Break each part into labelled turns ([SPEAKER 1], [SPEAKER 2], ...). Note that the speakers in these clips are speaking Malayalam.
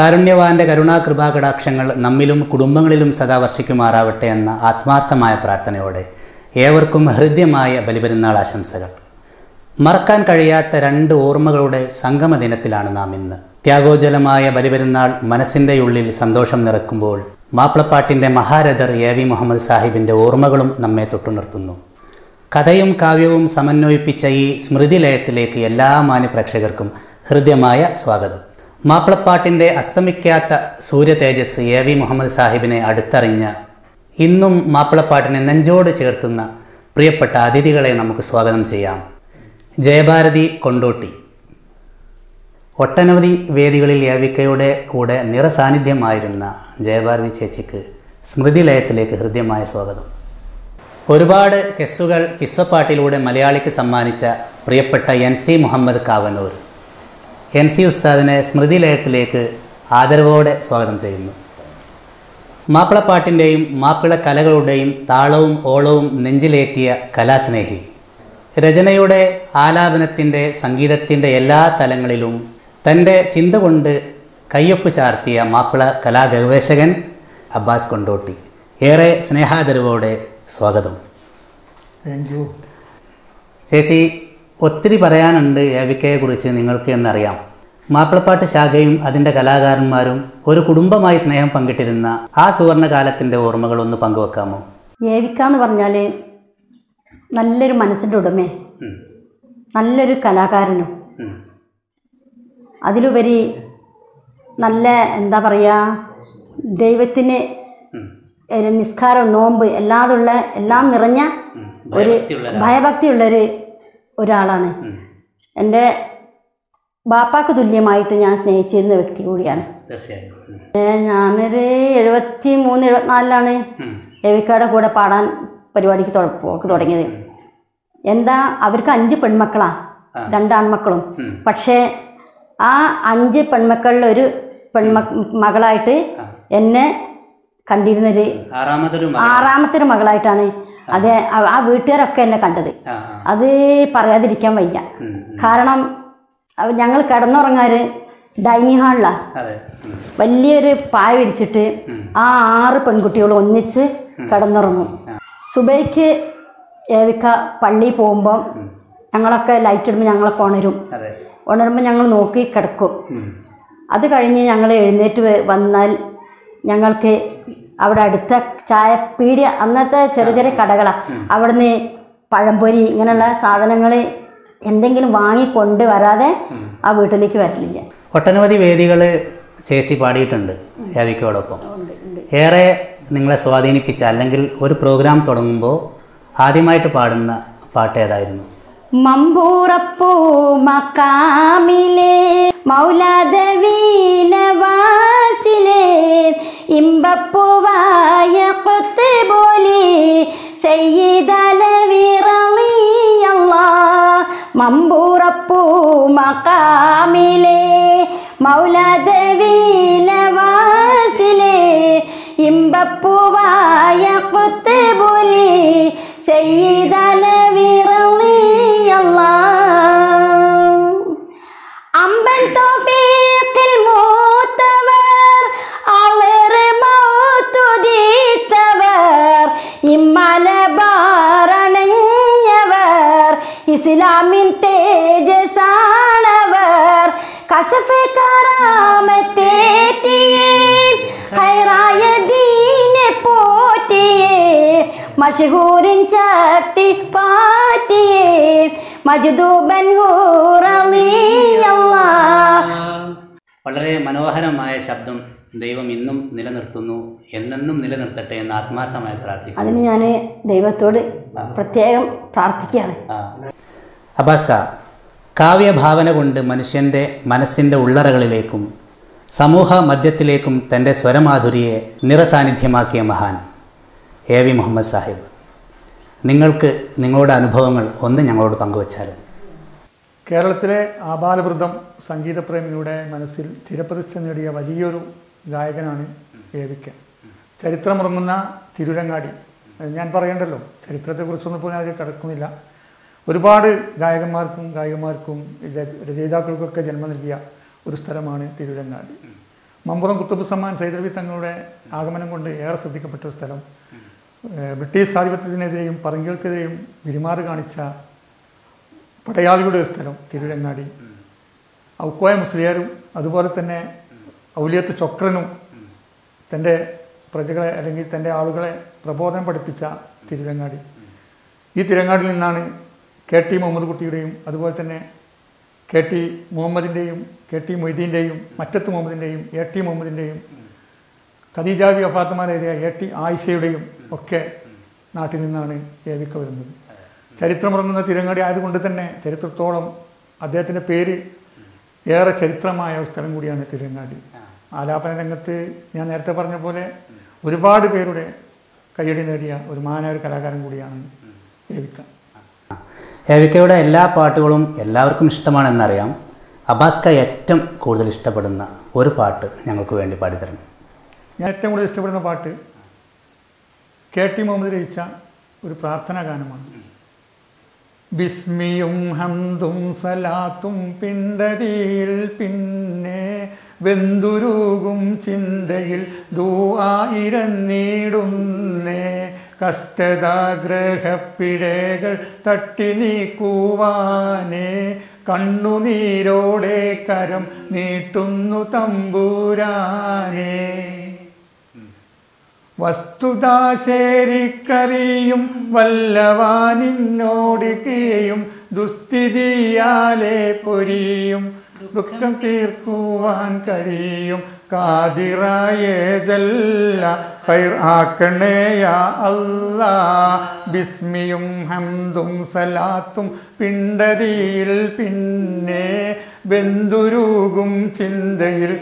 [SPEAKER 1] കാരുണ്യവാന്റെ കരുണാകൃപാകടാക്ഷങ്ങൾ നമ്മിലും കുടുംബങ്ങളിലും സദാ വർഷിക്കുമാറാവട്ടെ എന്ന ആത്മാർത്ഥമായ പ്രാർത്ഥനയോടെ ഏവർക്കും ഹൃദ്യമായ ബലിപെരുന്നാൾ ആശംസകൾ മറക്കാൻ കഴിയാത്ത രണ്ട് ഓർമ്മകളുടെ സംഗമ ദിനത്തിലാണ് നാം ഇന്ന് ത്യാഗോജ്വലമായ ബലിപെരുന്നാൾ മനസ്സിൻ്റെ ഉള്ളിൽ സന്തോഷം നിറക്കുമ്പോൾ മാപ്പിളപ്പാട്ടിൻ്റെ മഹാരഥർ എ വി മുഹമ്മദ് സാഹിബിൻ്റെ ഓർമ്മകളും നമ്മെ തൊട്ടുനിർത്തുന്നു കഥയും കാവ്യവും സമന്വയിപ്പിച്ച ഈ സ്മൃതിലയത്തിലേക്ക് എല്ലാ മാന്യപ്രേക്ഷകർക്കും ഹൃദ്യമായ സ്വാഗതം മാപ്പിളപ്പാട്ടിൻ്റെ അസ്തമിക്കാത്ത സൂര്യ തേജസ് എ വി മുഹമ്മദ് സാഹിബിനെ അടുത്തറിഞ്ഞ ഇന്നും മാപ്പിളപ്പാട്ടിനെ നെഞ്ചോട് ചേർത്തുന്ന പ്രിയപ്പെട്ട അതിഥികളെ നമുക്ക് സ്വാഗതം ചെയ്യാം ജയഭാരതി കൊണ്ടോട്ടി ഒട്ടനവധി വേദികളിൽ യാവിക്കയുടെ കൂടെ നിറസാന്നിധ്യമായിരുന്ന ജയഭാരതി ചേച്ചിക്ക് സ്മൃതിലയത്തിലേക്ക് ഹൃദ്യമായ സ്വാഗതം ഒരുപാട് കെസ്സുകൾ കിസ്വപ്പാട്ടിലൂടെ മലയാളിക്ക് സമ്മാനിച്ച പ്രിയപ്പെട്ട N C Muhammad Kavanur N C ഉസ്താദിനെ സ്മൃതിലയത്തിലേക്ക് ആദരവോടെ സ്വാഗതം ചെയ്യുന്നു മാപ്പിളപ്പാട്ടിൻ്റെയും മാപ്പിള കലകളുടെയും താളവും ഓളവും നെഞ്ചിലേറ്റിയ കലാസ്നേഹി രചനയുടെ ആലാപനത്തിൻ്റെ സംഗീതത്തിൻ്റെ എല്ലാ തലങ്ങളിലും തൻ്റെ ചിന്ത കൊണ്ട് കയ്യൊപ്പ് ചാർത്തിയ മാപ്പിള കലാഗവേഷകൻ അബ്ബാസ് കൊണ്ടോട്ടി ഏറെ സ്നേഹാദരവോടെ സ്വാഗതം
[SPEAKER 2] താങ്ക് യു
[SPEAKER 1] ചേച്ചി ഒത്തിരി പറയാനുണ്ട് കുറിച്ച് നിങ്ങൾക്ക് എന്നറിയാം മാപ്പിളപ്പാട്ട് ശാഖയും അതിൻ്റെ കലാകാരന്മാരും ഒരു കുടുംബമായി സ്നേഹം പങ്കിട്ടിരുന്ന ആ സുവർണകാലത്തിൻ്റെ ഓർമ്മകളൊന്ന് പങ്കുവെക്കാമോ
[SPEAKER 3] ഏവിക്കാന്ന് പറഞ്ഞാൽ നല്ലൊരു മനസ്സിൻ്റെ ഉടമേ
[SPEAKER 1] ഉം,
[SPEAKER 3] നല്ലൊരു കലാകാരനും
[SPEAKER 1] ഉം,
[SPEAKER 3] അതിലുപരി നല്ല എന്താ പറയുക ദൈവത്തിന്
[SPEAKER 1] ഉം,
[SPEAKER 3] ഒരു നിസ്കാരം നോമ്പ് എല്ലാതുള്ള എല്ലാം നിറഞ്ഞ
[SPEAKER 1] ഉം.
[SPEAKER 3] ഒരു
[SPEAKER 1] ഭയഭക്തിയുള്ള ഒരാൾ.
[SPEAKER 3] ഭയഭക്തിയുള്ളൊരു ഒരാളാണ്
[SPEAKER 1] ഉം,
[SPEAKER 3] എൻ്റെ ബാപ്പാക്ക് തുല്യമായിട്ട് ഞാൻ സ്നേഹിച്ചിരുന്ന വ്യക്തി കൂടിയാണ്
[SPEAKER 1] തീർച്ചയായും ഉം,
[SPEAKER 3] ഏ, ഞാനൊരു എഴുപത്തി മൂന്ന് എഴുപത്തിനാലിലാണ്
[SPEAKER 1] ഉം,
[SPEAKER 3] എവിക്കയുടെ കൂടെ പാടാൻ പരിപാടിക്ക് തുട- പോക്ക് തുടങ്ങിയത് എന്താ അവർക്ക് അഞ്ച് പെൺമക്കളാ
[SPEAKER 1] ആ.
[SPEAKER 3] രണ്ടാൺമക്കളും
[SPEAKER 1] ഉം.
[SPEAKER 3] പക്ഷേ ആ അഞ്ച് പെൺമക്കളിൽ ഒരു പെൺമ മകളായിട്ട്
[SPEAKER 1] ആ.
[SPEAKER 3] എന്നെ കണ്ടിരുന്നൊരു
[SPEAKER 1] ആറാമതൊരു മകൻ.
[SPEAKER 3] ആറാമത്തെ ഒരു മകളായിട്ടാണ് അതെ ആ- ആ വീട്ടുകാരൊക്കെ എന്നെ കണ്ടത്
[SPEAKER 1] ആ, ആ.
[SPEAKER 3] അത് പറയാതിരിക്കാൻ വയ്യ
[SPEAKER 1] ഉം, ഉം.
[SPEAKER 3] കാരണം അവ- ഞങ്ങൾ കിടന്നുറങ്ങാറ് ഡൈനിങ് ഹാളിലാണ്
[SPEAKER 1] അതെ ഉം,
[SPEAKER 3] വലിയൊരു പായ വിരിച്ചിട്ട്
[SPEAKER 1] ഉം.
[SPEAKER 3] ആ ആറ് പെൺകുട്ടികളും ഒന്നിച്ച് കിടന്നുറങ്ങും
[SPEAKER 1] ആ.
[SPEAKER 3] സുബൈക്ക് ഏവിക്ക പള്ളിയിൽ പോകുമ്പം
[SPEAKER 1] ഉം.
[SPEAKER 3] ഞങ്ങളൊക്കെ ലൈറ്റ് ഇടുമ്പോൾ ഞങ്ങളൊക്കെ ഉണരും
[SPEAKER 1] അതെ
[SPEAKER 3] ഉണരുമ്പോൾ ഞങ്ങൾ നോക്കി കിടക്കും
[SPEAKER 1] ഉം,
[SPEAKER 3] അത് കഴിഞ്ഞ് ഞങ്ങൾ എഴുന്നേറ്റ് വ- വന്നാൽ ഞങ്ങൾക്ക് അവിടെ അടുത്ത ചായ പീടിയ അന്നത്തെ ചെറിയ ചെറിയ കടകളാണ് അവിടുന്ന് പഴംപൊരി ഇങ്ങനെയുള്ള സാധനങ്ങൾ എന്തെങ്കിലും വാങ്ങി കൊണ്ട് വരാതെ ആ വീട്ടിലേക്ക് വരലില്ല
[SPEAKER 1] ഒട്ടനവധി വേദികൾ ചേച്ചി പാടിയിട്ടുണ്ട് യാവിക്കയോടൊപ്പം ഏറെ നിങ്ങളെ സ്വാധീനിപ്പിച്ച അല്ലെങ്കിൽ ഒരു പ്രോഗ്രാം തുടങ്ങുമ്പോൾ ആദ്യമായിട്ട് പാടുന്ന പാട്ട് ഏതായിരുന്നു
[SPEAKER 3] മമ്പൂറപ്പൂ മക്കാമിലെ മൗലാദവീലവാസിലെ ഇമ്പപ്പൂവായ കൊത്തുപോലി സയ്യിദലവിറളിയല്ല മമ്പൂറപ്പൂ മക്കാമിലെ മൗലാദവീലവാസിലെ ഇമ്പപ്പൂവായ കൊത്തുപോലി സയ്യിദലവിറളിയല്ല അമ്പൻ തോഫീഖിൽ മൂത്തവർ അളറ് മൗത്തുദീത്തവർ ഇമ്മലബാറണഞ്ഞവർ ഇസ്ലാമിൻ തേജസാണവർ കശഫ് കറാമത്തേറ്റിയേ ഹൈറായ ദീനെ പോറ്റിയേ മഷഹൂരിൻ ശക്തി പാറ്റിയേ മജ്ദൂബൻ ഹൂറളിയല്ലാ
[SPEAKER 1] വളരെ മനോഹരമായ ശബ്ദം ദൈവം ഇന്നും നിലനിർത്തുന്നു എന്നെന്നും നിലനിർത്തട്ടെ എന്ന് ആത്മാർത്ഥമായി പ്രാർത്ഥിക്കുന്നു
[SPEAKER 3] അതിന് ഞാൻ ദൈവത്തോട് പ്രത്യേകം പ്രാർത്ഥിക്കുകയാണ്
[SPEAKER 1] ആ. അബ്ബാസ്ക കാവ്യഭാവന കൊണ്ട് മനുഷ്യൻ്റെ മനസ്സിൻ്റെ ഉള്ളറകളിലേക്കും സമൂഹ മധ്യത്തിലേക്കും തൻ്റെ സ്വരമാധുരിയെ നിറസാന്നിധ്യമാക്കിയ മഹാൻ എ വി മുഹമ്മദ് സാഹിബ് നിങ്ങൾക്ക് നിങ്ങളുടെ അനുഭവങ്ങൾ ഒന്ന് ഞങ്ങളോട് പങ്കുവച്ചാലും
[SPEAKER 2] കേരളത്തിലെ ആബാലവൃദ്ധം സംഗീതപ്രേമിയുടെ മനസ്സിൽ ചിരപ്രതിഷ്ഠ നേടിയ വലിയൊരു ഗായകനാണ് ഏവിക്ക ചരിത്രമുറങ്ങുന്ന തിരുരങ്ങാടി അത് ഞാൻ പറയണ്ടല്ലോ ചരിത്രത്തെക്കുറിച്ചൊന്നും ഇപ്പോൾ ഞാൻ അതിൽ കിടക്കുന്നില്ല ഒരുപാട് ഗായകന്മാർക്കും ഗായികമാർക്കും രച- രചയിതാക്കൾക്കൊക്കെ ജന്മം നൽകിയ ഒരു സ്ഥലമാണ് തിരുരങ്ങാടി മമ്പുറം കുത്തുബുസമ്മാൻ സൈദരവി തങ്ങളുടെ ആഗമനം കൊണ്ട് ഏറെ ശ്രദ്ധിക്കപ്പെട്ട ഒരു സ്ഥലം ഏഹ് ബ്രിട്ടീഷ് ആധിപത്യത്തിനെതിരെയും പറങ്കികൾക്കെതിരെയും പെരുമാറ് കാണിച്ച പടയാളികളുടെ ഒരു സ്ഥലം തിരുരങ്ങാടി ഔക്കോയ മുസ്ലിയാരും അതുപോലെ തന്നെ ഔലിയത്ത് ചൊക്രനും തൻ്റെ പ്രജകളെ അല്ലെങ്കിൽ തൻ്റെ ആളുകളെ പ്രബോധനം പഠിപ്പിച്ച തിരുരങ്ങാടി ഈ തിരങ്ങാടിൽ നിന്നാണ് കെ ടി മുഹമ്മദ് കുട്ടിയുടെയും അതുപോലെ തന്നെ കെ ടി മുഹമ്മദിൻ്റെയും കെ ടി മൊയ്തീൻ്റെയും മറ്റത്ത് മുഹമ്മദിൻ്റെയും എ ടി മുഹമ്മദിൻ്റെയും ഖദീജാബി വഫാത്തുമാരേറിയ എ ടി ആയിഷയുടെയും ഒക്കെ നാട്ടിൽ നിന്നാണ് ഏവിക്ക വരുന്നത് ചരിത്രമുറങ്ങുന്ന തിരങ്ങാടി ആയതുകൊണ്ട് തന്നെ ചരിത്രത്തോളം അദ്ദേഹത്തിൻ്റെ പേര് ഏറെ ചരിത്രമായ ഒരു സ്ഥലം കൂടിയാണ് തിരുവങ്ങാടി ആലാപന രംഗത്ത് ഞാൻ നേരത്തെ പറഞ്ഞ പോലെ ഒരുപാട് പേരുടെ കയ്യടി നേടിയ ഒരു മാനായ ഒരു കലാകാരൻ കൂടിയാണ് ഏവിക്ക
[SPEAKER 1] ഏവിക്കയുടെ എല്ലാ പാട്ടുകളും എല്ലാവർക്കും ഇഷ്ടമാണെന്നറിയാം അബാസ്ക ഏറ്റവും കൂടുതൽ ഇഷ്ടപ്പെടുന്ന ഒരു പാട്ട് ഞങ്ങൾക്ക് വേണ്ടി പാടിത്തരണം
[SPEAKER 2] ഞാൻ ഏറ്റവും കൂടുതൽ ഇഷ്ടപ്പെടുന്ന പാട്ട് കെ ടി മുഹമ്മദ് രചിച്ച ഒരു പ്രാർത്ഥനാ ഗാനമാണ് ബിസ്മിയും ഹന്തും സലാത്തും പിണ്ടതിയിൽ പിന്നെ വെന്തുരുകും ചിന്തയിൽ ദൂആയിരന്നീടുന്നേ കഷ്ടതാഗ്രഹപ്പിഴകൾ തട്ടി നീക്കുവാനേ കണ്ണുനീരോടെ കരം നീട്ടുന്നു തമ്പൂരാനേ വസ്തുതാശേരിക്കറിയും വല്ലവാനിന്നോട് കീയും ദുസ്ഥിതിയാലെ പൊരിയും ദുഃഖം തീർക്കുവാൻ കഴിയും കാതിറായേ ജല്ല ഖൈർ ആക്കണേയാ അല്ലാ ബിസ്മിയും ഹംദും സലാത്തും പിണ്ടതിയിൽ പിന്നെ ബന്ധുരുകും ചിന്തയിൽ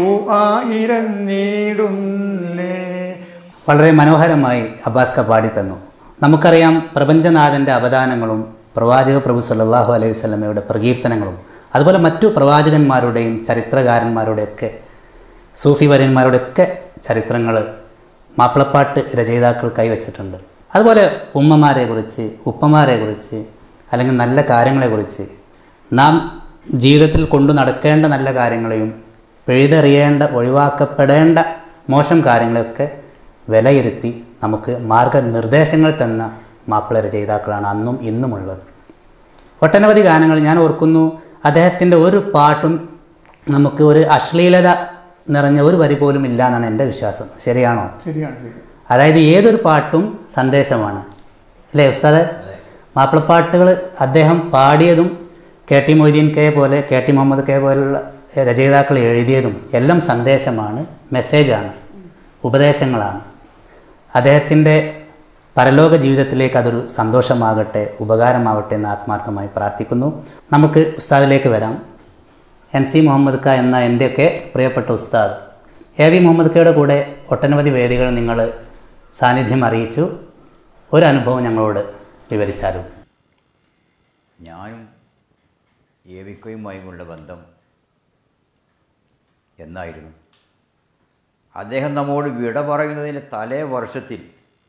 [SPEAKER 2] ദൂആയിരന്നീടുന്നേ
[SPEAKER 1] വളരെ മനോഹരമായി അബ്ബാസ്ക പാടിത്തന്നു നമുക്കറിയാം പ്രപഞ്ചനാഥൻ്റെ അവദാനങ്ങളും പ്രവാചക പ്രഭു സല്ലല്ലാഹു അലൈഹി വസല്ലമയുടെ പ്രകീർത്തനങ്ങളും അതുപോലെ മറ്റു പ്രവാചകന്മാരുടെയും ചരിത്രകാരന്മാരുടെയൊക്കെ സൂഫി വര്യന്മാരുടെയൊക്കെ ചരിത്രങ്ങൾ മാപ്പിളപ്പാട്ട് രചയിതാക്കൾ കൈവച്ചിട്ടുണ്ട് അതുപോലെ ഉമ്മമാരെ കുറിച്ച് ഉപ്പമാരെ കുറിച്ച് അല്ലെങ്കിൽ നല്ല കാര്യങ്ങളെക്കുറിച്ച് നാം ജീവിതത്തിൽ കൊണ്ടു നടക്കേണ്ട നല്ല കാര്യങ്ങളെയും പിഴുതെറിയേണ്ട ഒഴിവാക്കപ്പെടേണ്ട മോശം കാര്യങ്ങളെയൊക്കെ വിലയിരുത്തി നമുക്ക് മാർഗനിർദ്ദേശങ്ങൾ തന്ന മാപ്പിള രചയിതാക്കളാണ് അന്നും ഇന്നുമുള്ളത് ഒട്ടനവധി ഗാനങ്ങൾ ഞാൻ ഓർക്കുന്നു അദ്ദേഹത്തിൻ്റെ ഒരു പാട്ടും നമുക്ക് ഒരു അശ്ലീലത നിറഞ്ഞ ഒരു വരി പോലും ഇല്ല എന്നാണ് എൻ്റെ വിശ്വാസം ശരിയാണോ
[SPEAKER 2] ശരിയാണ് ശരി
[SPEAKER 1] അതായത് ഏതൊരു പാട്ടും സന്ദേശമാണ് അല്ലേ ഉസ്താദെ മാപ്പിളപ്പാട്ടുകൾ അദ്ദേഹം പാടിയതും കെ ടി മൊയ്തീൻ കെ പോലെ കെ ടി മുഹമ്മദ് കെ പോലുള്ള രചയിതാക്കൾ എഴുതിയതും എല്ലാം സന്ദേശമാണ് മെസ്സേജാണ് ഉപദേശങ്ങളാണ് അദ്ദേഹത്തിൻ്റെ പരലോക ജീവിതത്തിലേക്ക് അതൊരു സന്തോഷമാകട്ടെ ഉപകാരമാവട്ടെ എന്ന് ആത്മാർത്ഥമായി പ്രാർത്ഥിക്കുന്നു നമുക്ക് ഉസ്താദിലേക്ക് വരാം എൻ സി മുഹമ്മദ് ഖ എന്ന എൻ്റെയൊക്കെ പ്രിയപ്പെട്ട ഉസ്താദ് എ വി മുഹമ്മദ് ഖയുടെ കൂടെ ഒട്ടനവധി വേദികൾ നിങ്ങൾ സാന്നിധ്യം അറിയിച്ചു ഒരു അനുഭവം ഞങ്ങളോട് വിവരിച്ചാലും
[SPEAKER 4] ഞാനും ഏവിക്കയുമായുമുള്ള ബന്ധം എന്നായിരുന്നു അദ്ദേഹം നമ്മോട് വിട പറയുന്നതിൻ്റെ തലേ വർഷത്തിൽ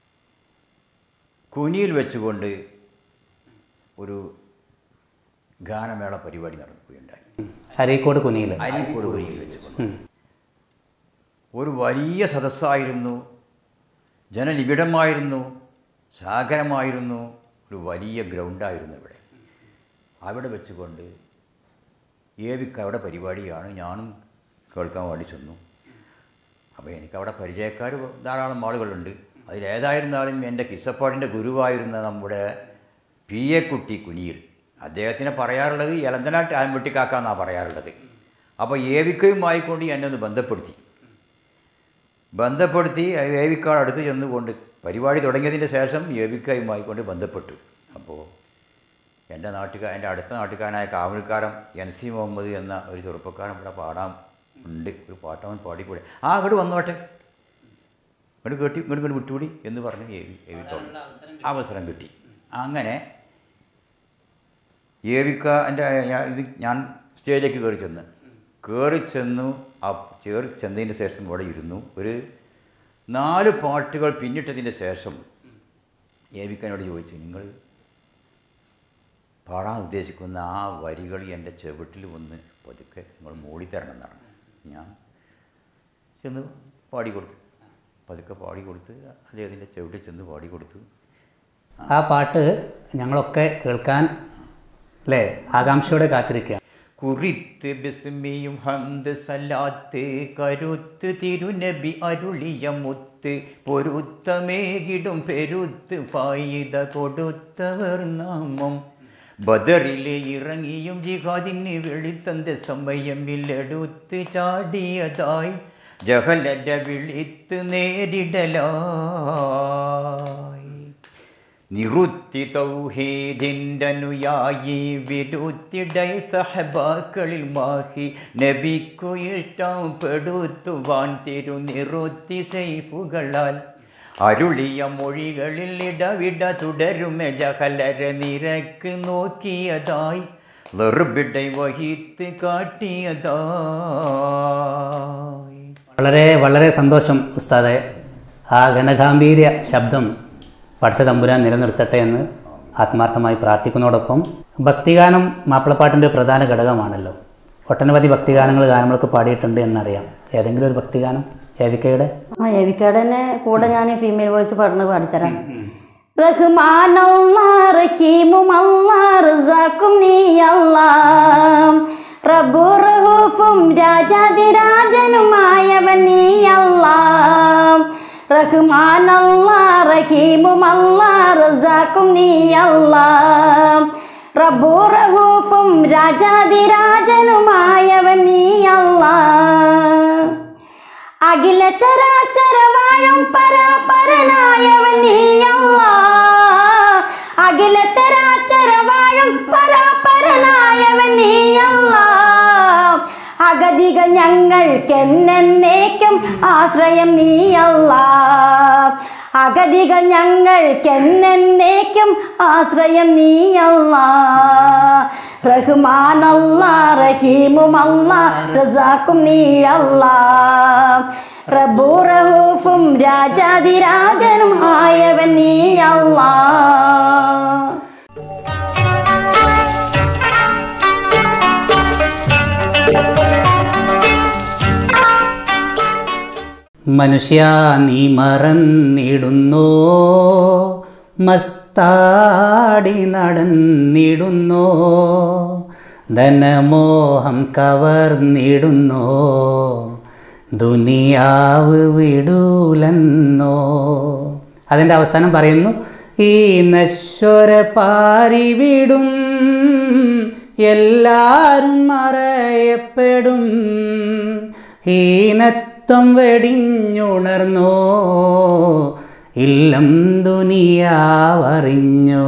[SPEAKER 4] കുനിയിൽ വെച്ചുകൊണ്ട് ഒരു ഗാനമേള പരിപാടി നടക്കുകയുണ്ടായി
[SPEAKER 1] അരീക്കോട് കുനിയിൽ
[SPEAKER 4] അരിക്കോട് കുനിയിൽ വെച്ചുകൊണ്ട് ഒരു വലിയ സദസ്സായിരുന്നു ജനനിബിഡമായിരുന്നു സാഗരമായിരുന്നു ഒരു വലിയ ഗ്രൗണ്ടായിരുന്നു ഇവിടെ അവിടെ വെച്ചുകൊണ്ട് ഏവിക്ക് അവിടെ പരിപാടിയാണ് ഞാനും കേൾക്കാൻ വേണ്ടി ചെന്നു അപ്പോൾ എനിക്കവിടെ പരിചയക്കാർ ധാരാളം ആളുകളുണ്ട് അതിലേതായിരുന്നാലും എൻ്റെ കിസ്സപ്പാടിൻ്റെ ഗുരുവായിരുന്ന നമ്മുടെ പി എ കുട്ടി കുനിയിൽ അദ്ദേഹത്തിനെ പറയാറുള്ളത് എലന്തനാട്ട് ആൻവെട്ടിക്കാക്കാന്നാണ് പറയാറുള്ളത് അപ്പോൾ ഏവിക്കയുമായിക്കൊണ്ട് എന്നെ ഒന്ന് ബന്ധപ്പെടുത്തി ബന്ധപ്പെടുത്തി ഏവിക്കാട് അടുത്ത് ചെന്നുകൊണ്ട് പരിപാടി തുടങ്ങിയതിന് ശേഷം ഏവിക്കയുമായി കൊണ്ട് ബന്ധപ്പെട്ടു അപ്പോൾ എൻ്റെ നാട്ടുകാർ എൻ്റെ അടുത്ത നാട്ടുകാരനായ കാവൽക്കാരൻ എൻ സി മുഹമ്മദ് എന്ന ഒരു ചെറുപ്പക്കാരൻ ഇവിടെ പാടാൻ ഉണ്ട് ഒരു പാട്ടവൻ പാടിക്കൂടെ ആ അങ്ങോട്ട് വന്നോട്ടെ ഇങ്ങോട്ട് കേട്ടി ഇങ്ങോട്ട് ഇങ്ങോട്ട് വിട്ടുകൂടി എന്ന് പറഞ്ഞ് ഏവി ഏവിത്തോളം അവസരം കിട്ടി അങ്ങനെ ഏവിക്ക എൻ്റെ ഇത് ഞാൻ സ്റ്റേജിലേക്ക് കയറി ചെന്ന് കയറി ചെന്നു ആ കയറി ചെന്നതിന് ശേഷം ഇവിടെ ഇരുന്നു ഒരു നാല് പാട്ടുകൾ പിന്നിട്ടതിന് ശേഷം ഏവിക്കനോട് ചോദിച്ചു നിങ്ങൾ പാടാൻ ഉദ്ദേശിക്കുന്ന ആ വരികൾ എൻ്റെ ചെവിട്ടിൽ ഒന്ന് പതുക്കെ നിങ്ങൾ മൂടിത്തരണം എന്നാണ് ഞാൻ ചെന്ന് പാടിക്കൊടുത്തു പതുക്കെ പാടിക്കൊടുത്ത് അദ്ദേഹത്തിൻ്റെ ചുവട്ടിൽ ചെന്ന് പാടിക്കൊടുത്തു
[SPEAKER 1] ആ പാട്ട് ഞങ്ങളൊക്കെ കേൾക്കാൻ അല്ലേ ആകാംക്ഷയോടെ കാത്തിരിക്കുക
[SPEAKER 4] കുറിത്ത് ബിസ്മിയും ഹന്ത് സലാത്ത് കരുത്ത് തിരുനബി അരുളിയ മുത്ത് പൊരുത്തമേകിടും പെരുത്ത് ഫായിദ കൊടുത്തവർ നാമം ബദറിലെ ഇറങ്ങിയും ജിഹാദിന് വെളിത്തந்த സമയം വില്ലെടുത്ത് ചാടിയതായി ജഹലര വിളിത്ത് നേരിടലായി നിറുത്തി തൗഹീദിൻ്റെ അനുയായി വിരുത്തിടൈ സഹബാക്കളിൽ മാഹി നബിക്കു ഇഷ്ടപ്പെടുത്തുവാൻ തിരുനിറുത്തി സൈഫുകളാൽ അരുളിയ മൊഴികളിൽ ഇടവിട തുടരുമെ ജഹലര നിരക്ക് നോക്കിയതായി വെറുപിടൈ വഹിത്ത് കാട്ടിയതായി
[SPEAKER 1] വളരെ വളരെ സന്തോഷം ഉസ്താദെ ആ ഘനഗാംഭീര്യ ശബ്ദം പഠിച്ച തമ്പുരാൻ നിലനിർത്തട്ടെ എന്ന് ആത്മാർത്ഥമായി പ്രാർത്ഥിക്കുന്നതോടൊപ്പം ഭക്തിഗാനം മാപ്പിളപ്പാട്ടിൻ്റെ പ്രധാന ഘടകമാണല്ലോ ഒട്ടനവധി ഭക്തിഗാനങ്ങൾ ഗാനങ്ങൾക്ക് പാടിയിട്ടുണ്ട് എന്നറിയാം ഏതെങ്കിലും ഒരു ഭക്തിഗാനം ഏവിക്കയുടെ
[SPEAKER 3] ആ എവിക്കയുടെ തന്നെ കൂടെ ഞാൻ ഫീമെയിൽ വോയിസ് പാടുന്നത് പാടിത്തരാം റഹ്മാനല്ലാ റഹീമുമല്ലാ റസാക്കും നീ അല്ലാ റബ്ബു റഹൂഫും രാജാതിരാജനുമായവൻ നീ അല്ലാ റഹ്മാനല്ലാ റഹീമുമല്ലാ റസാക്കും നീ അല്ലാ റബ്ബു റഹൂഫും രാജാതിരാജനുമായവൻ നീ അല്ലാ അഖില ചരാചര വാഴും പരാപരനായവൻ നീയല്ല അഖില ചരാചര വാഴും പരാപരനായവൻ നീയല്ല അഗതികൾ ഞങ്ങൾക്കെന്നേക്കും ആശ്രയം നീയല്ല അഗതികൾ ഞങ്ങൾക്കെന്നേക്കും ആശ്രയം നീയല്ല റഹ്മാനല്ല റഹീമുമല്ല റസാക്കും നീയല്ല പ്രഭു റഹൂഫും രാജാതിരാജനും ആയവൻ നീയല്ല
[SPEAKER 1] മനുഷ്യ നീ മറന്നിടുന്നോ മസ്താടി നടന്നിടുന്നോ ധനമോഹം കവർന്നിടുന്നോ ദുനിയാവ് വിടൂലെന്നോ അതിൻ്റെ അവസാനം പറയുന്നു ഈ നശ്വര പാരിവിടും എല്ലാരും മറയപ്പെടും ഹീനത്വം വെടിഞ്ഞുണർന്നോ ഇല്ലം ദുനിയാവറിഞ്ഞോ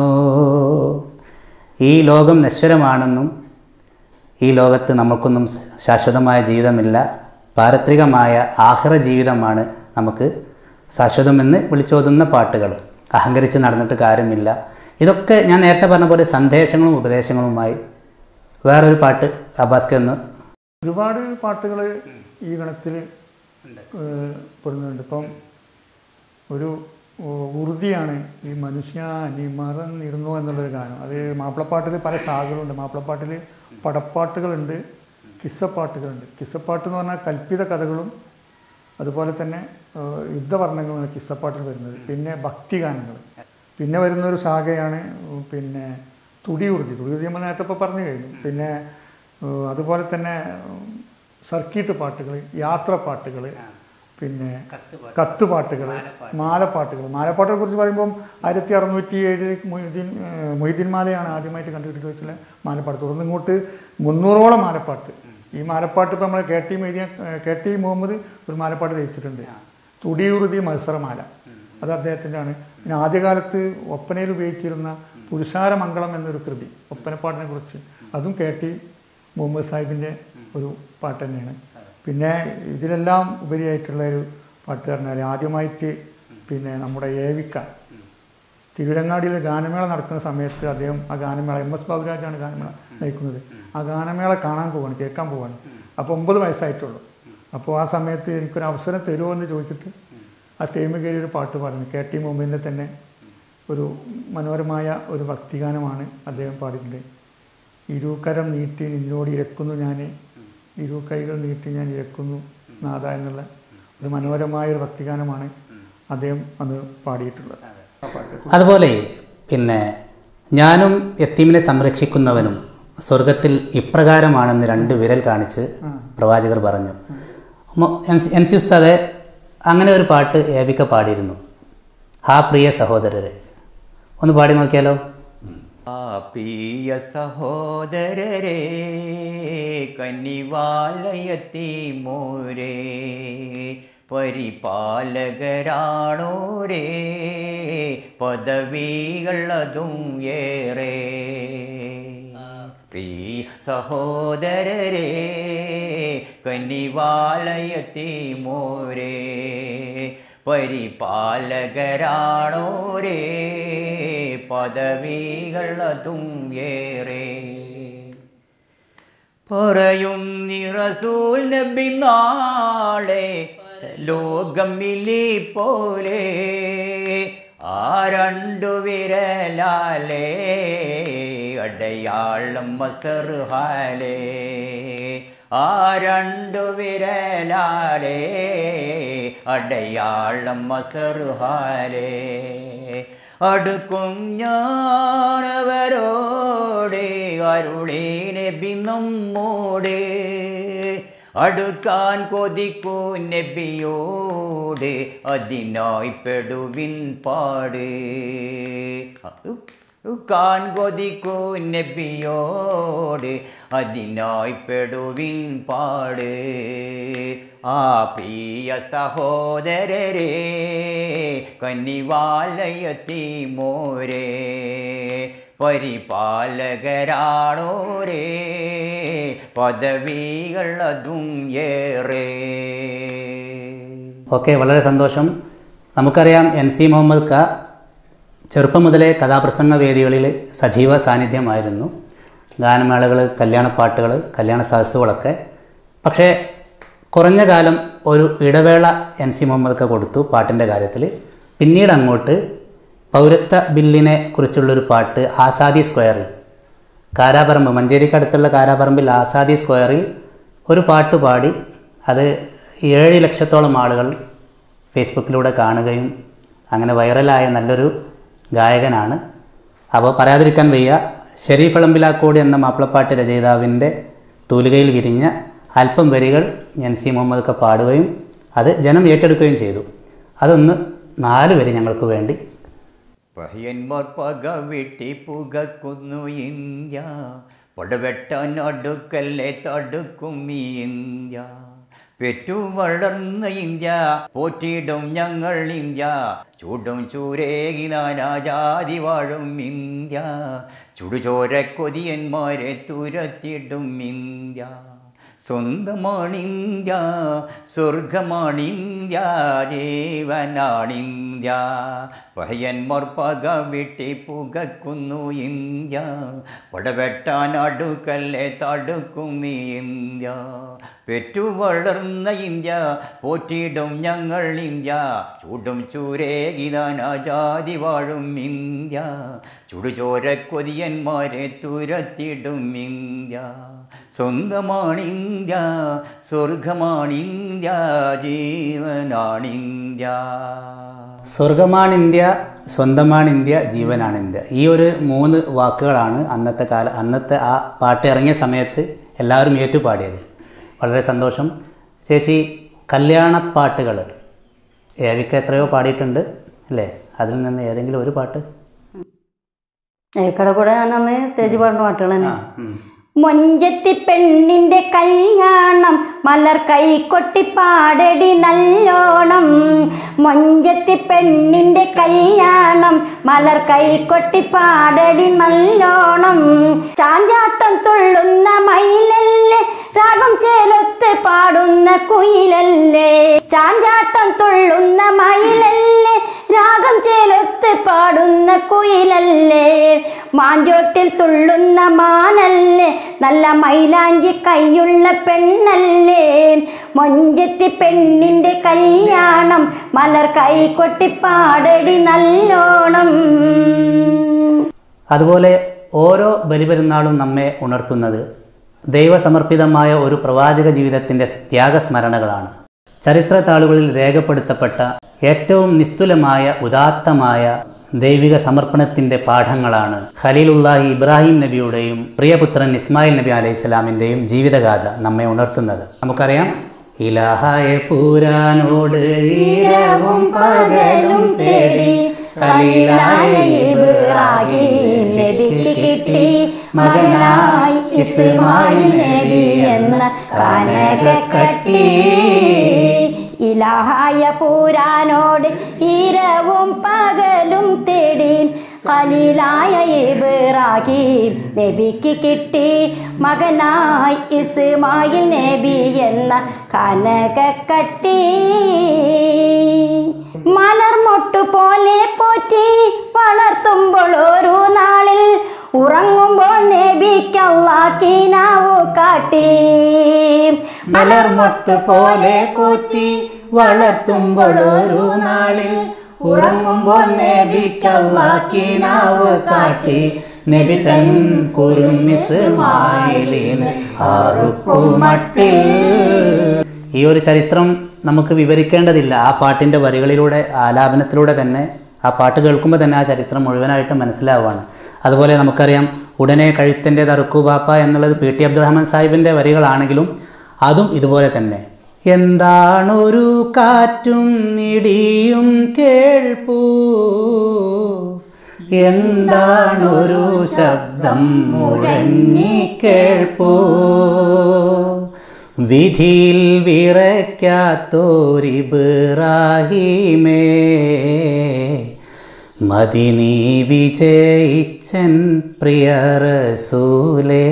[SPEAKER 1] ഈ ലോകം നശ്വരമാണെന്നും ഈ ലോകത്ത് നമുക്കൊന്നും ശാശ്വതമായ ജീവിതമില്ല പാരത്രികമായ ആഹ്റ ജീവിതമാണ് നമുക്ക് ശാശ്വതമെന്ന് വിളിച്ചോതുന്ന പാട്ടുകൾ അഹങ്കരിച്ച് നടന്നിട്ട് കാര്യമില്ല ഇതൊക്കെ ഞാൻ നേരത്തെ പറഞ്ഞ പോലെ സന്ദേശങ്ങളും ഉപദേശങ്ങളുമായി വേറൊരു പാട്ട് അബ്ബാസ്ക്ക് ഒന്ന്
[SPEAKER 2] ഒരുപാട് പാട്ടുകൾ ഈ ഗണത്തിൽ പെടുന്നുണ്ട് ഇപ്പം ഒരു ഉ- ഉറുതിയാണ് ഈ മനുഷ്യ നീ മറന്നിരുന്നു എന്നുള്ളൊരു ഗാനം അത് മാപ്പിളപ്പാട്ടിൽ പല ശാഖകളുണ്ട് മാപ്പിളപ്പാട്ടിൽ പടപ്പാട്ടുകളുണ്ട് കിസ്സപ്പാട്ടുകളുണ്ട് കിസ്സപ്പാട്ട് എന്ന് പറഞ്ഞാൽ കൽപ്പിത കഥകളും അതുപോലെ തന്നെ ഏഹ്, യുദ്ധവർണ്ണങ്ങളുമാണ് കിസ്സപ്പാട്ടിൽ വരുന്നത് പിന്നെ ഭക്തിഗാനങ്ങൾ പിന്നെ വരുന്ന ഒരു ശാഖയാണ് ഉം, പിന്നെ തുടിയുറുതി തുടിയുറുതി നമ്മൾ നേരത്തെ ഇപ്പോൾ പറഞ്ഞു കഴിഞ്ഞു പിന്നെ ഏഹ്, അതുപോലെ തന്നെ ഉം, സർക്കീട്ട് പാട്ടുകൾ യാത്ര പാട്ടുകൾ പിന്നെ കത്തുപാട്ടുകൾ മാലപ്പാട്ടുകൾ മാലപ്പാട്ടുകളെ കുറിച്ച് പറയുമ്പം ആയിരത്തി അറുന്നൂറ്റി ഏഴിൽ മൊയ്തീൻ ഏഹ്, മൊയ്തീൻ മാലയാണ് ആദ്യമായിട്ട് കണ്ടുപിടിച്ച് വെച്ചിട്ടുള്ള മാലപ്പാട്ട് തുടർന്ന് ഇങ്ങോട്ട് മുന്നൂറോളം മാലപ്പാട്ട് ഈ മാലപ്പാട്ട് ഇപ്പം നമ്മൾ K T Moideen K T Muhammad ഒരു മാലപ്പാട്ട് രചിച്ചിട്ടുണ്ട് തുടിയുറുതി മത്സരമാല അത് അദ്ദേഹത്തിൻ്റെ ആണ് പിന്നെ ആദ്യകാലത്ത് ഒപ്പനയിൽ ഉപയോഗിച്ചിരുന്ന പുരുഷാരമംഗളം എന്നൊരു കൃതി ഒപ്പനപ്പാട്ടിനെ കുറിച്ച് അതും കെ ടി മുഹമ്മദ് സാഹിബിൻ്റെ ഒരു പാട്ട് തന്നെയാണ് പിന്നെ ഇതിലെല്ലാം ഉപരിയായിട്ടുള്ള ഒരു പാട്ട് പറഞ്ഞാൽ ആദ്യമായിട്ട് പിന്നെ നമ്മുടെ ഏവിക്ക തിരുരങ്ങാടിയിൽ ഗാനമേള നടക്കുന്ന സമയത്ത് അദ്ദേഹം ആ ഗാനമേള എം എസ് ബാബുരാജാണ് ഗാനമേള നയിക്കുന്നത് ആ ഗാനമേള കാണാൻ പോവാണ് കേൾക്കാൻ പോവാണ് അപ്പോൾ ഒമ്പത് വയസ്സായിട്ടുള്ളൂ അപ്പോൾ ആ സമയത്ത് എനിക്കൊരു അവസരം തരുമോ എന്ന് ചോദിച്ചിട്ട് ആ സ്റ്റേമിൽ കയറി ഒരു പാട്ട് പറഞ്ഞു കെ ടി മുമ്പിൻ്റെ തന്നെ ഒരു മനോഹരമായ ഒരു ഭക്തിഗാനമാണ് അദ്ദേഹം പാടിയിട്ടുണ്ട് ഇരുകരം നീട്ടി നിന്നോട് ഇരക്കുന്നു ഞാൻ ഇരു കൈകൾ നീട്ടി ഞാൻ ഇരക്കുന്നു നാഥ എന്നുള്ള ഒരു മനോഹരമായ ഒരു ഭക്തിഗാനമാണ് അദ്ദേഹം അന്ന് പാടിയിട്ടുള്ളത് ആ പാട്ട്
[SPEAKER 1] അതുപോലെ പിന്നെ ഞാനും യത്തീമിനെ സംരക്ഷിക്കുന്നവനും സ്വർഗത്തിൽ ഇപ്രകാരമാണെന്ന് രണ്ട് വിരൽ കാണിച്ച് പ്രവാചകർ പറഞ്ഞു മൊ- എൻ- എൻ സി ഉസ്താദെ അങ്ങനെ ഒരു പാട്ട് ഏവിക്ക പാടിയിരുന്നു ഹാ പ്രിയ സഹോദരരെ ഒന്ന് പാടി നോക്കിയാലോ
[SPEAKER 4] ആ പ്രിയ സഹോദരരെ കന്നിവാലയത്തി മോരേ പരിപാലകരാണോരേ പദവികളതും ഏറെ പ്രിയ സഹോദരരെ കന്നിവാലയത്തി മോരേ പരിപാലകരാണോരേ പദവികളതും ഏറെ പറയും നിറസൂൽ നബി നാളെ ലോകമിലി പോലെ ആ രണ്ടു വിരലാലേ അടയാളം മസർഹാലേ ആ രണ്ടു വിരലാലേ അടയാളം മസർഹാലേ അടുക്കും ഞാനവരോടെ അരുളീനെ ബിന്നമ്മോടെ അടുക്കാൻ കൊതിക്കൂ നബിയോട് അതിനായി പെടുവിൻ പാട് അടുക്കാൻ കൊതിക്കൂ നബിയോട് അതിനായി പെടുവിൻ പാട് ആ പ്രിയ സഹോദരരെ കന്നിവാലയത്തി മോരേ പരിപാലകരാണോരേ പദവികളതും ഏറെ
[SPEAKER 1] ഓക്കെ വളരെ സന്തോഷം നമുക്കറിയാം എൻ സി മുഹമ്മദ് ക ചെറുപ്പം മുതലേ കഥാപ്രസംഗ വേദികളിൽ സജീവ സാന്നിധ്യമായിരുന്നു ഗാനമേളകൾ കല്യാണപ്പാട്ടുകൾ കല്യാണ സദസ്സുകളൊക്കെ പക്ഷേ കുറഞ്ഞ കാലം ഒരു ഇടവേള എൻ സി മുഹമ്മദ് ക കൊടുത്തു പാട്ടിൻ്റെ കാര്യത്തിൽ പിന്നീട് അങ്ങോട്ട് പൗരത്വ ബില്ലിനെ കുറിച്ചുള്ളൊരു പാട്ട് ആസാദി സ്ക്വയറിൽ കാരാപറമ്പ് മഞ്ചേരിക്കടുത്തുള്ള കാരാപറമ്പിൽ ആസാദി സ്ക്വയറിൽ ഒരു പാട്ട് പാടി അത് ഏഴ് ലക്ഷത്തോളം ആളുകൾ ഫേസ്ബുക്കിലൂടെ കാണുകയും അങ്ങനെ വൈറലായ നല്ലൊരു ഗായകനാണ് അപ്പോൾ പറയാതിരിക്കാൻ വയ്യ ഷെരീഫ് അളമ്പിലാക്കോട് എന്ന മാപ്പിളപ്പാട്ട് രചയിതാവിൻ്റെ തൂലികയിൽ വിരിഞ്ഞ അല്പം വരികൾ എൻ സി മുഹമ്മദ് ഒക്കെ പാടുകയും അത് ജനം ഏറ്റെടുക്കുകയും ചെയ്തു അതൊന്ന് നാല് വരി ഞങ്ങൾക്ക് വേണ്ടി
[SPEAKER 4] പഹയന്മാർ പക വെട്ടി പുകക്കുന്നു ഇന്ത്യ പടവെട്ടാൻ അടുക്കല്ലേ തടുക്കും ഈ ഇന്ത്യ പെറ്റു വളർന്ന ഇന്ത്യ പോറ്റിയിടും ഞങ്ങൾ ഇന്ത്യ ചൂടും ചൂരേകി നാനാജാതി വാഴും ഇന്ത്യ ചുടുചോര കൊതിയന്മാരെ തുരത്തിടും ഇന്ത്യ സ്വന്തമാണിന്ത്യ സ്വർഗമാണിന്ത്യ ജീവനാണിന്ത്യ പഹയന്മാർ പക വെട്ടി പുകക്കുന്നു ഇന്ത്യ പടവെട്ടാൻ അടുക്കല്ലേ തടുക്കും ഈ ഇന്ത്യ പെറ്റു വളർന്ന ഇന്ത്യ പോറ്റിയിടും ഞങ്ങൾ ഇന്ത്യ ചൂടും ചൂരേകിതാനാജാതി വാഴും ഇന്ത്യ ചുടുചോര കൊതിയന്മാരെ തുരത്തിടും ഇന്ത്യ സ്വന്തമാണിന്ത്യ സ്വർഗമാണിന്ത്യ ജീവനാണിന്ത്യ
[SPEAKER 1] സ്വർഗമാണ് ഇന്ത്യ സ്വന്തമാണ് ഇന്ത്യ ജീവനാണ് ഇന്ത്യ ഈ ഒരു മൂന്ന് വാക്കുകളാണ് അന്നത്തെ കാല അന്നത്തെ ആ പാട്ട് ഇറങ്ങിയ സമയത്ത് എല്ലാവരും ഏറ്റുപാടിയത് വളരെ സന്തോഷം ചേച്ചി കല്യാണപ്പാട്ടുകൾ ഏവിക്ക് എത്രയോ പാടിയിട്ടുണ്ട് അല്ലേ അതിൽ നിന്ന് ഏതെങ്കിലും ഒരു പാട്ട്
[SPEAKER 3] ഏക്കടെ കൂടെ ഞാൻ അന്ന് സ്റ്റേജ് പാടുന്ന പാട്ടുകൾ തന്നെ
[SPEAKER 1] ആ ഉം.
[SPEAKER 3] മൊഞ്ചത്തി പെണ്ണിന്റെ കല്യാണം മലർ കൈ കൊട്ടിപ്പാടടി നല്ലോണം മൊഞ്ചത്തി പെണ്ണിന്റെ കല്യാണം മലർ കൈ കൊട്ടിപ്പാടടി നല്ലോണം ചാഞ്ചാട്ടം തുള്ളുന്ന മയിലല്ലേ രാഗം ചേലത്ത് പാടുന്ന കുയിലല്ലേ ചാഞ്ചാട്ടം തുള്ളുന്ന മയിലല്ലേ രാഗം ചേലത്ത് പാടുന്ന കുയിലല്ലേ മാഞ്ചോട്ടിൽ തുള്ളുന്ന മാനല്ലേ നല്ല മൈലാഞ്ചി കൈയുള്ള പെണ്ണല്ലേ മൊഞ്ചത്തി പെണ്ണിന്റെ കല്യാണം മലർ കൈ കൊട്ടിപ്പാടടി നല്ലോണം
[SPEAKER 1] അതുപോലെ ഓരോ ബലിപെരുന്നാളും നമ്മെ ഉണർത്തുന്നത് ദൈവസമർപ്പിതമായ ഒരു പ്രവാചക ജീവിതത്തിൻ്റെ ത്യാഗസ്മരണകളാണ് ചരിത്ര താളുകളിൽ രേഖപ്പെടുത്തപ്പെട്ട ഏറ്റവും നിസ്തുലമായ ഉദാത്തമായ ദൈവിക സമർപ്പണത്തിന്റെ പാഠങ്ങളാണ് ഖലീലുല്ലാഹി ഇബ്രാഹിം നബിയുടെയും പ്രിയപുത്രൻ ഇസ്മായിൽ നബി അലൈഹി സ്വലാമിൻ്റെയും ജീവിതഗാഥ നമ്മെ ഉണർത്തുന്നത് നമുക്കറിയാം ഇലാഹായ പൂരാനോട് ഈരവും പകലും തേടി ഖലീലായ ഇബ്രാഹിം നബിക്ക് കിട്ടി മകനായി ഇസ്മായിൽ നബി എന്ന കാനകക്കട്ടി
[SPEAKER 3] ഇലാഹായ പൂരാനോട് ഈരവും പകലും തേടി ഖലീലായ ഇബ്രാഹിം നബിക്ക് കിട്ടി മകനായി ഇസ്മായിൽ നബി എന്ന കനകക്കട്ടി മലർമൊട്ടു പോലെ പോറ്റി വളർത്തുമ്പോൾ ഒരു നാളിൽ ഉറങ്ങുമ്പോൾ നബിക്കല്ലാക്കിനാവു കാട്ടി
[SPEAKER 1] മലർമൊട്ട് പോലെ പോറ്റി വളർത്തുമ്പോൾ ഒരു നാളിൽ ഉറങ്ങുമ്പോൾ നബിക്കല്ലാക്കിനാവ് കാട്ടി നബി തൻ കുറുമിസ്മായിലിന് ആറുക്കുമട്ടിൽ ഈ ഒരു ചരിത്രം നമുക്ക് വിവരിക്കേണ്ടതില്ല ആ പാട്ടിൻ്റെ വരികളിലൂടെ ആലാപനത്തിലൂടെ തന്നെ ആ പാട്ട് കേൾക്കുമ്പോൾ തന്നെ ആ ചരിത്രം മുഴുവനായിട്ട് മനസ്സിലാവുകയാണ് അതുപോലെ നമുക്കറിയാം ഉടനെ കഴുത്തിൻ്റെ തറുക്കുബാപ്പ എന്നുള്ളത് പി ടി അബ്ദുറഹ്മാൻ സാഹിബിൻ്റെ വരികളാണെങ്കിലും അതും ഇതുപോലെ തന്നെ എന്താണൊരു കാറ്റും ഇടിയും കേൾപ്പൂ എന്താണൊരു ശബ്ദം മുഴങ്ങി കേൾപ്പൂ വിധിയിൽ വിറയ്ക്കാത്തോരിബ്രാഹിമേ മതി നീ വിജയിച്ചൻ പ്രിയ റസൂലേ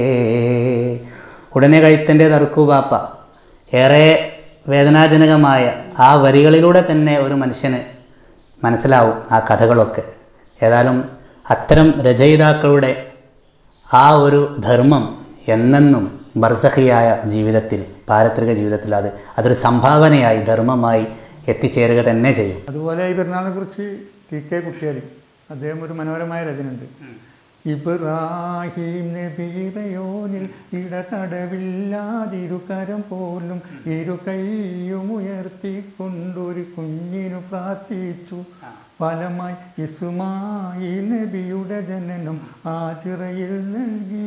[SPEAKER 1] ഉടനെ കഴുത്തൻ്റെ തറുക്കു ബാപ്പ ഏറെ വേദനാജനകമായ ആ വരികളിലൂടെ തന്നെ ഒരു മനുഷ്യന് മനസ്സിലാവും ആ കഥകളൊക്കെ ഏതായാലും അത്തരം രചയിതാക്കളുടെ ആ ഒരു ധർമ്മം എന്നെന്നും ബർസഹിയായ ജീവിതത്തിൽ പാരത്രിക ജീവിതത്തിൽ അത് അതൊരു സംഭാവനയായി ധർമ്മമായി എത്തിച്ചേരുക തന്നെ ചെയ്യും
[SPEAKER 2] അതുപോലെ ഈ പെരുന്നാളിനെ കുറിച്ച് ടി കെ കുട്ടിയാലി അദ്ദേഹം ഒരു മനോഹരമായ രചനയുണ്ട് ഇബ്രാഹിം നബിറയോനിൽ ഇടതടവില്ലാതിരുകരം പോലും ഇരു കൈയും ഉയർത്തിക്കൊണ്ടൊരു കുഞ്ഞിനു പ്രാർത്ഥിച്ചു ഫലമായി ഇസുമായി നബിയുടെ ജനനം ആചിറയിൽ നൽകി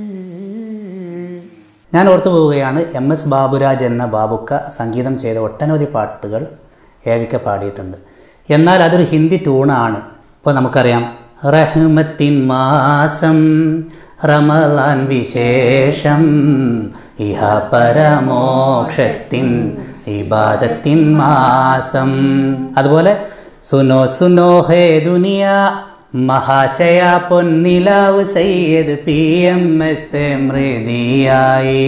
[SPEAKER 1] ഞാൻ ഓർത്തു പോവുകയാണ് എം എസ് ബാബുരാജ് എന്ന ബാബുക്ക സംഗീതം ചെയ്ത ഒട്ടനവധി പാട്ടുകൾ ഏവിക്ക പാടിയിട്ടുണ്ട് എന്നാൽ അതൊരു ഹിന്ദി ട്യൂണാണ് ഇപ്പോൾ നമുക്കറിയാം റഹ്മത്തിൻ മാസം റമലാൻ വിശേഷം ഇഹ പരമോക്ഷത്തിൻ ഇബാദത്തിൻ മാസം അതുപോലെ സുനോ സുനോ ഹേ ദുനിയ മഹാശയ പൊന്നിലാവ് സയ്യദ് പി എം എസ് മൃതിയായി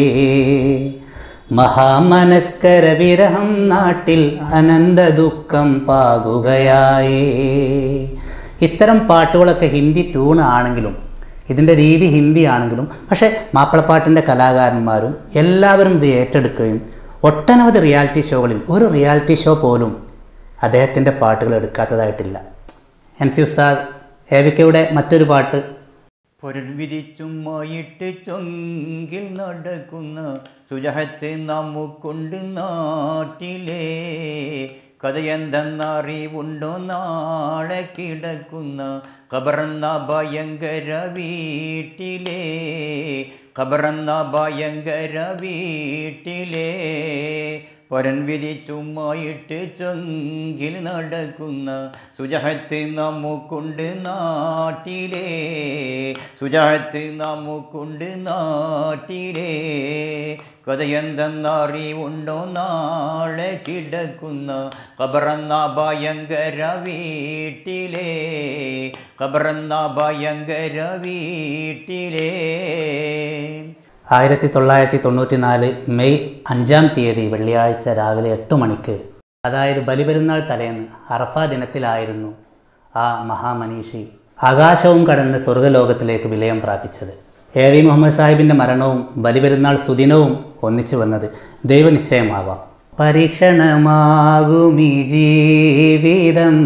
[SPEAKER 1] മഹാമനസ്കര വിരഹം നാട്ടിൽ അനന്ത ദുഃഖം പാകുകയായി ഇത്തരം പാട്ടുകളൊക്കെ ഹിന്ദി ട്യൂൺ ആണെങ്കിലും ഇതിൻ്റെ രീതി ഹിന്ദി ആണെങ്കിലും പക്ഷേ മാപ്പിളപ്പാട്ടിൻ്റെ കലാകാരന്മാരും എല്ലാവരും ഇത് ഏറ്റെടുക്കുകയും ഒട്ടനവധി റിയാലിറ്റി ഷോകളിൽ ഒരു റിയാലിറ്റി ഷോ പോലും അദ്ദേഹത്തിൻ്റെ പാട്ടുകൾ എടുക്കാത്തതായിട്ടില്ല എൻ സി ഉസ്താദ് ഏവിക്കയുടെ മറ്റൊരു പാട്ട്
[SPEAKER 4] പൊരുൾ വിരിച്ചുമായിട്ട് ചൊങ്കിൽ നടക്കുന്ന സുജഹത്ത് നമുക്കുണ്ട് നാട്ടിലേ കഥയെന്തെന്നറിവുണ്ടോ നാളെ കിടക്കുന്ന ഖബറന്ന ഭയങ്കര വീട്ടിലേ ഖബറന്ന ഭയങ്കര വീട്ടിലേ പൊരൻ വിരിച്ചുമായിട്ട് ചൊങ്കിൽ നടക്കുന്ന സുജഹത്ത് നമുക്കുണ്ട് നാട്ടിലേ സുജഹത്ത് നമുക്കുണ്ട് നാട്ടിലേ കഥയെന്തെന്നറിവുണ്ടോ നാളെ കിടക്കുന്ന ഖബറന്ന ഭയങ്കര വീട്ടിലേ ഖബറന്ന ഭയങ്കര വീട്ടിലേ
[SPEAKER 1] ആയിരത്തി തൊള്ളായിരത്തി തൊണ്ണൂറ്റി നാല് മെയ് അഞ്ചാം തീയതി വെള്ളിയാഴ്ച രാവിലെ എട്ട് മണിക്ക് അതായത് ബലിപെരുന്നാൾ തലേന്ന് അറഫ ദിനത്തിലായിരുന്നു ആ മഹാമനീഷി ആകാശവും കടന്ന് സ്വർഗലോകത്തിലേക്ക് വിലയം പ്രാപിച്ചത് എ വി മുഹമ്മദ് സാഹിബിൻ്റെ മരണവും ബലിപെരുന്നാൾ സുദിനവും ഒന്നിച്ചു വന്നത് ദൈവനിശ്ചയമാവാം പരീക്ഷണമാകുമീ ജീവിതം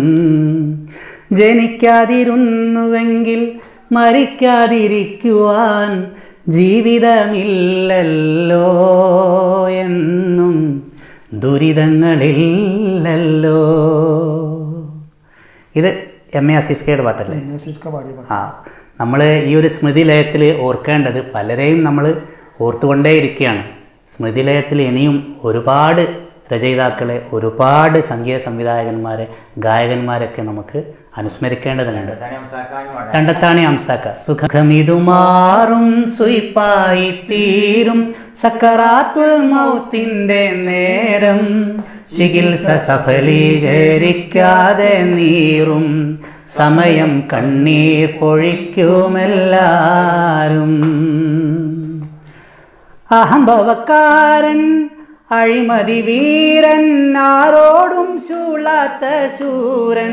[SPEAKER 1] ജനിക്കാതിരുന്നുവെങ്കിൽ മരിക്കാതിരിക്കുവാൻ ജീവിതമില്ലല്ലോ എന്നും ദുരിതങ്ങളില്ലല്ലോ ഇത് എം എ അസീസ്കയുടെ പാട്ടല്ലേ
[SPEAKER 2] സിസ്ക പാടിയ പാട്ട്.
[SPEAKER 1] ആ നമ്മൾ ഈ ഒരു സ്മൃതി ലയത്തിൽ ഓർക്കേണ്ടത് പലരെയും നമ്മൾ ഓർത്തുകൊണ്ടേയിരിക്കുകയാണ് സ്മൃതി ലയത്തിൽ ഇനിയും ഒരുപാട് രചയിതാക്കളെ ഒരുപാട് സംഗീത സംവിധായകന്മാരെ ഗായകന്മാരൊക്കെ നമുക്ക് അനുസ്മരിക്കേണ്ടതുണ്ട് കണ്ടെത്താണി അംസാക്ക സുഖമിതുമാറും സുയിപ്പായി തീരും സക്കറാത്തുൽ മൗത്തിന്റെ നേരം ചികിത്സ സഫലീകരിക്കാതെ നീറും സമയം കണ്ണീർ പൊഴിക്കുമെല്ലാരും അഹംഭവക്കാരൻ അഴിമതി വീരൻ ആരോടും ചൂളാത്ത ശൂരൻ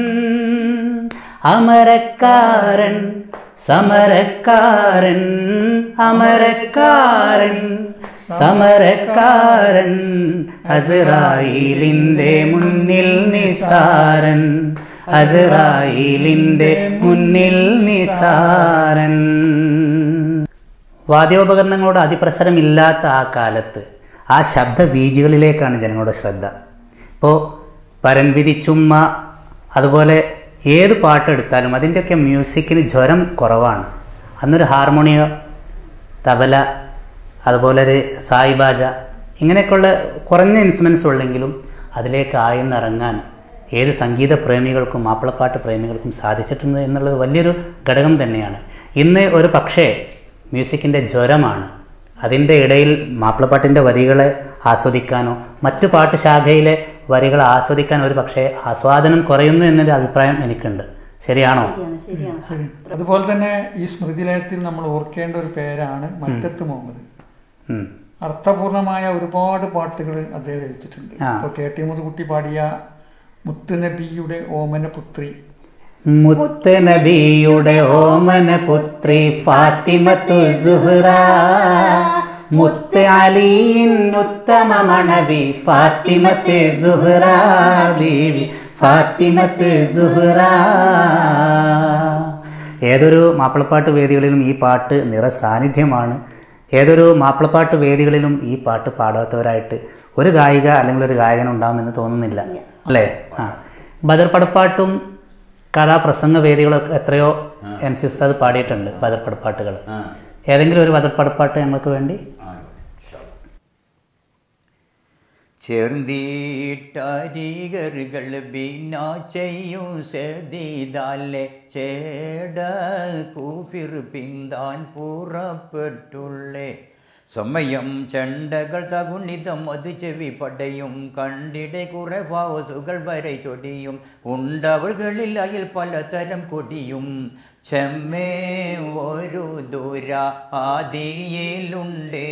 [SPEAKER 1] അമരക്കാരൻ സമരക്കാരൻ അമരക്കാരൻ സമരക്കാരൻ അസറായിലിന്റെ മുന്നിൽ നിസാരൻ അസറായിലിന്റെ മുന്നിൽ നിസാരൻ വാദ്യോപകരണങ്ങളോട് അതിപ്രസരമില്ലാത്ത ആ കാലത്ത് ആ ശബ്ദബീജികളിലേക്കാണ് ജനങ്ങളുടെ ശ്രദ്ധ ഇപ്പോൾ പരൻവിധി ചുമ്മ അതുപോലെ ഏത് പാട്ടെടുത്താലും അതിൻ്റെയൊക്കെ മ്യൂസിക്കിന് ജ്വരം കുറവാണ് അന്നൊരു ഹാർമോണിയോ തബല അതുപോലെ ഒരു സായിബാജ ഇങ്ങനെയൊക്കെയുള്ള കുറഞ്ഞ ഇൻസ്ട്രുമെൻസ് ഉള്ളെങ്കിലും അതിലേക്ക് ആയെന്നിറങ്ങാൻ ഏത് സംഗീത പ്രേമികൾക്കും മാപ്പിളപ്പാട്ട് പ്രേമികൾക്കും സാധിച്ചിട്ടുണ്ട് എന്നുള്ളത് വലിയൊരു ഘടകം തന്നെയാണ് ഇന്ന് ഒരു പക്ഷേ മ്യൂസിക്കിൻ്റെ ജ്വരമാണ് അതിൻ്റെ ഇടയിൽ മാപ്പിളപ്പാട്ടിൻ്റെ വരികളെ ആസ്വദിക്കാനോ മറ്റു പാട്ട് ശാഖയിലെ വരികൾ ആസ്വദിക്കാൻ ഒരു പക്ഷേ ആസ്വാദനം കുറയുന്നു എന്നൊരു അഭിപ്രായം എനിക്കുണ്ട് ശരിയാണോ
[SPEAKER 3] ശരിയാണ് ശരിയാണ്
[SPEAKER 2] ശരി അതുപോലെ തന്നെ ഈ സ്മൃതിലയത്തിൽ നമ്മൾ ഓർക്കേണ്ട ഒരു പേരാണ് മറ്റത്ത് മുഹമ്മദ്
[SPEAKER 1] ഉം.
[SPEAKER 2] അർത്ഥപൂർണമായ ഒരുപാട് പാട്ടുകൾ അദ്ദേഹം രചിച്ചിട്ടുണ്ട്
[SPEAKER 1] ആ.
[SPEAKER 2] ഇപ്പോൾ കെ ടി മുതുകുട്ടി പാടിയ മുത്തുനബിയുടെ ഓമന പുത്രി
[SPEAKER 1] മുത്ത് നബിയുടെ ഓമന പുത്രി ഫാത്തിമത്തു സുഹ്റ മുത്ത് അലിയിൻ ഉത്തമ മണവി ഫാത്തിമത്ത് സുഹ്റ ബീവി ഫാത്തിമത്ത് സുഹ്റ ഏതൊരു മാപ്പിളപ്പാട്ട് വേദികളിലും ഈ പാട്ട് നിറ സാന്നിധ്യമാണ് ഏതൊരു മാപ്പിളപ്പാട്ട് വേദികളിലും ഈ പാട്ട് പാടാത്തവരായിട്ട് ഒരു ഗായിക അല്ലെങ്കിൽ ഒരു ഗായകൻ ഉണ്ടാവുമെന്ന് തോന്നുന്നില്ല അല്ലേ ആ ബദർ പടപ്പാട്ടും കഥാപ്രസംഗ വേദികളൊക്കെ എത്രയോ എൻ സി ഉസ്താദ് പാടിയിട്ടുണ്ട് ബദർ പടപ്പാട്ടുകൾ ഏതെങ്കിലും ഒരു ബദർ പടപ്പാട്ട് ഞങ്ങൾക്ക് വേണ്ടി
[SPEAKER 4] ചേർന്നീട്ടരികറുകൾ ബിനാ ചെയ്യും സെതിതാലെ ചേട കൂഫിർ പിന്താൻ പുറപ്പെട്ടുള്ളേ സമയം ചെണ്ടകൾ തകുണിതം അത് ചെവി പടയും കണ്ടിടെ കുറെ വാസുകൾ വരെ ചൊടിയും ഉണ്ടവകളിൽ അയൽ പലതരം കൊടിയും ചെമ്മേ ഒരു ദൂര ആദിയിലുണ്ടേ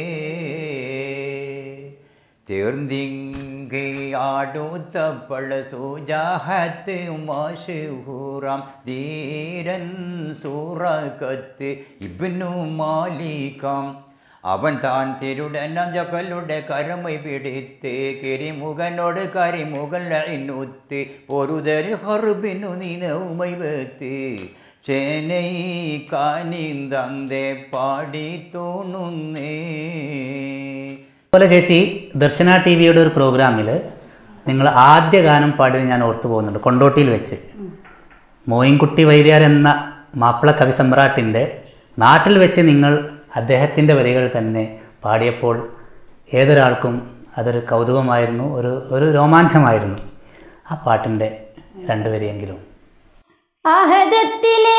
[SPEAKER 4] തീർന്നിങ്കയാടുത്തപ്പള സൂജാഹത്ത് മഷഹൂറാം ധീരൻ സൂറകത്ത് ഇബ്നു മാലിക്കാം അവൻ താൻ തിരുടനം ജകലുടെ കരമൈ പിടിത്ത് കിരിമുഖനോട് കരിമുകൾ അയിനുത്ത് പൊരുതര് ഹർബിനു നിനവുമൈ വെത്ത് ചേനൈ കാനിന്തേ പാടി തോണുന്നേ
[SPEAKER 1] അതുപോലെ ചേച്ചി ദർശന ടി വിയുടെ ഒരു പ്രോഗ്രാമിൽ നിങ്ങൾ ആദ്യ ഗാനം പാടിയത് ഞാൻ ഓർത്തു പോകുന്നുണ്ട് കൊണ്ടോട്ടിയിൽ വെച്ച് മോയിൻകുട്ടി വൈദ്യാർ എന്ന മാപ്പിള കവി സമ്രാട്ടിൻ്റെ നാട്ടിൽ വെച്ച് നിങ്ങൾ അദ്ദേഹത്തിൻ്റെ വരികൾ തന്നെ പാടിയപ്പോൾ ഏതൊരാൾക്കും അതൊരു കൗതുകമായിരുന്നു ഒരു ഒരു രോമാഞ്ചമായിരുന്നു ആ പാട്ടിൻ്റെ രണ്ടുവരിയെങ്കിലും
[SPEAKER 3] അഹദത്തിലെ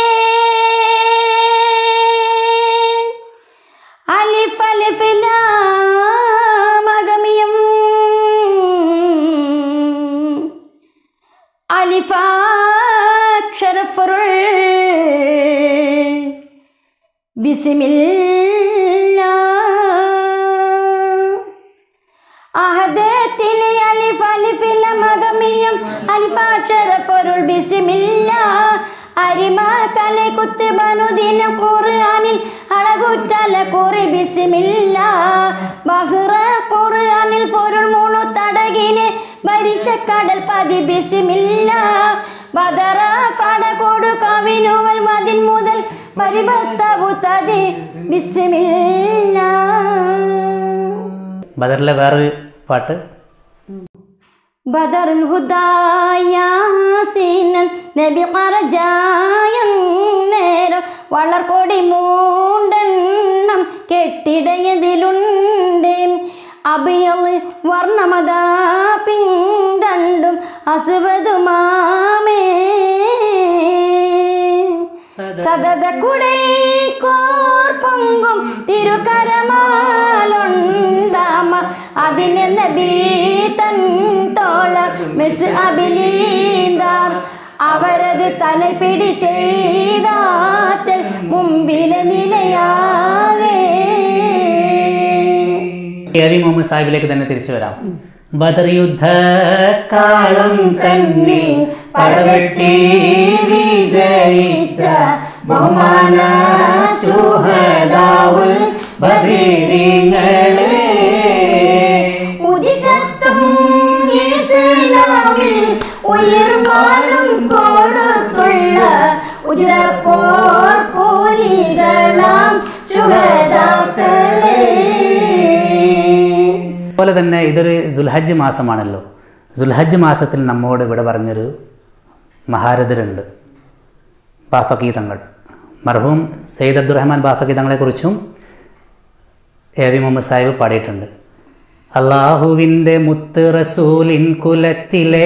[SPEAKER 3] അലിഫ് അലിഫ് ലാം അഗമിയം അലിഫാക്ഷരഫുറുൾ ബിസിമില്ല അഹദത്തിലെ അലിഫ് അലിഫില മകമിയം അലിഫാക്ഷര പൊരുൾ ബിസിമില്ല അരിമ കലെ കുത്ത് ബനുദിന ഖുർആനിൽ അളകുറ്റല കുറി ബിസിമില്ല ബഹ്റ ഖുർആനിൽ പൊരുൾ മുളു തടകിനെ ബരിശക്കടൽ പതി ബിസിമില്ല ബദറ പടകോടു കവിനുവൽ മതിൻ മുതൽ പരിഭക്തവു തതി ബിസിമില്ല
[SPEAKER 1] ബദറിലെ വേറൊരു പാട്ട്
[SPEAKER 3] ബദറുൽ ഹുദായാസീനൻ നബി ഖറജായം നേരം വളർക്കൊടി മൂണ്ടെണ്ണം കെട്ടിടയതിലുണ്ട് അഭിയൽ വർണ്ണമതാ പിണ്ടണ്ടും അസുവതുമാമേ സതത കുടൈ കോർപ്പൊങ്കും തിരുകരമാലുണ്ടാമ അതിനെ നബീതൻ തോളർ മിസ് അഭിലീന്താർ അവരത് തലപിടി ചെയ്താറ്റൽ മുമ്പിലെ നിലയാകേ
[SPEAKER 1] എ വി മുഹമ്മദ് സാഹിബിലേക്ക് തന്നെ തിരിച്ചു വരാം ബദർ യുദ്ധക്കാലം തന്നെ പടവെട്ടി വിജയിച്ച ബഹുമാന സുഹദാവുൽ ബദരീങ്ങളെ
[SPEAKER 3] ഉദികത്തും ഇസ്ലാമിൽ ഉയർമാനും കൊടുത്തുള്ള ഉചിത പോർ പൂരികളാം ശുഹദാക്കളെ
[SPEAKER 1] അതുപോലെ തന്നെ ഇതൊരു സുൽഹജ്ജ് മാസമാണല്ലോ സുൽഹജ്ജ് മാസത്തിൽ നമ്മോട് ഇവിടെ പറഞ്ഞൊരു മഹാരഥരുണ്ട് ബാഫക്കി തങ്ങൾ മർഹൂം സയ്യിദ് അബ്ദുറഹ്മാൻ ബാഫക്കി തങ്ങളെക്കുറിച്ചും എ വി മുഹമ്മദ് സാഹിബ് പാടിയിട്ടുണ്ട് അള്ളാഹുവിൻ്റെ മുത്ത് റസൂലിൻ കുലത്തിലെ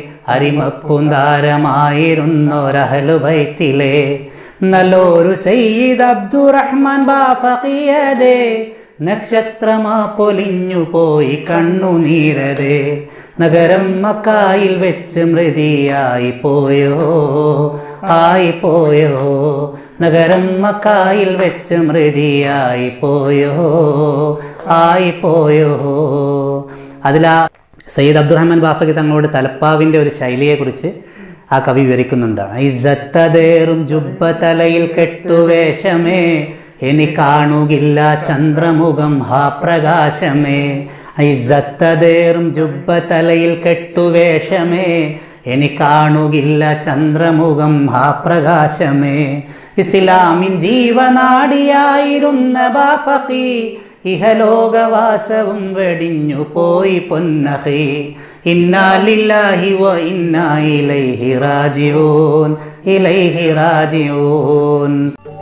[SPEAKER 1] അരിമപ്പുന്താരമായിരുന്നൊരഹലുബൈത്തിലെ നല്ലൊരു സയ്യിദ് അബ്ദുറഹ്മാൻ ബാഫക്കിയതേ നക്ഷത്രമാ പൊലിഞ്ഞു പോയി കണ്ണുനീരതേ നഗരം മക്കായിൽ വെച്ച് മൃതിയായി പോയോ ആയി പോയോ നഗരം മക്കായിൽ വെച്ച് മൃതിയായി പോയോ ആയി പോയോ അതിലാ സയ്യിദ് അബ്ദുറഹ്മാൻ ബാഫക്കി തങ്ങളോട് തലപ്പാവിൻ്റെ ഒരു ശൈലിയെക്കുറിച്ച് ആ കവി വിവരിക്കുന്നുണ്ട് ഐസത്തതേറും ജുബ്ബ തലയിൽ കെട്ടുവേഷമേ ഇനി കാണുകില്ല ചന്ദ്രമുഖം ഹാ പ്രകാശമേ ഐസത്തതേറും ജുബ്ബ തലയിൽ കെട്ടുവേഷമേ ഇനി കാണുകില്ല ചന്ദ്രമുഖം ഹാ പ്രകാശമേ ഇസ്ലാമിൻ ജീവനാടിയായിരുന്ന ബാഫക്കി ഇഹലോകവാസവും വെടിഞ്ഞു പോയി പൊന്നഹി ഇന്നാലില്ലാഹി വ ഇന്നാ ഇലൈഹി റാജിഊൻ ഇലൈഹി റാജിഊൻ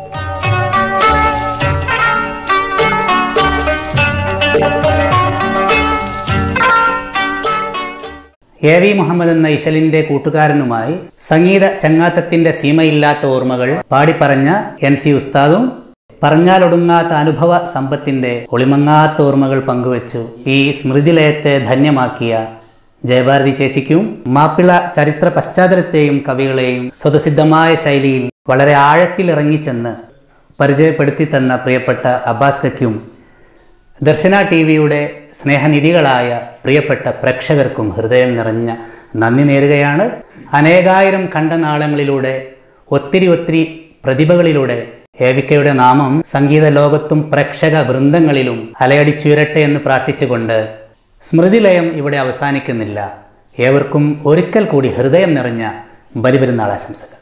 [SPEAKER 1] എ വി മുഹമ്മദ് എന്ന ഇശലിന്റെ കൂട്ടുകാരനുമായി സംഗീത ചങ്ങാത്തത്തിന്റെ സീമയില്ലാത്ത ഓർമ്മകൾ പാടിപ്പറഞ്ഞ എൻ സി ഉസ്താദും പറഞ്ഞാലൊടുങ്ങാത്ത അനുഭവ സമ്പത്തിന്റെ ഒളിമങ്ങാത്ത ഓർമ്മകൾ പങ്കുവച്ചു ഈ സ്മൃതിലയത്തെ ധന്യമാക്കിയ ജയഭാരതി ചേച്ചിക്കും മാപ്പിള ചരിത്ര പശ്ചാത്തലത്തെയും കവികളെയും സ്വതസിദ്ധമായ ശൈലിയിൽ വളരെ ആഴത്തിൽ ഇറങ്ങിച്ചെന്ന് പരിചയപ്പെടുത്തി തന്ന പ്രിയപ്പെട്ട അബ്ബാസ് കയ്ക്കും ദർശന ടി വിയുടെ സ്നേഹനിധികളായ പ്രിയപ്പെട്ട പ്രേക്ഷകർക്കും ഹൃദയം നിറഞ്ഞ നന്ദി നേരുകയാണ് അനേകായിരം കണ്ടനാളങ്ങളിലൂടെ ഒത്തിരി ഒത്തിരി പ്രതിഭകളിലൂടെ ഏവിക്കയുടെ നാമം സംഗീത ലോകത്തും പ്രേക്ഷക വൃന്ദങ്ങളിലും അലയടിച്ചുയരട്ടെ എന്ന് പ്രാർത്ഥിച്ചുകൊണ്ട് സ്മൃതിലയം ഇവിടെ അവസാനിക്കുന്നില്ല ഏവർക്കും ഒരിക്കൽ കൂടി ഹൃദയം നിറഞ്ഞ ബലിപെരുന്നാൾ ആശംസകൾ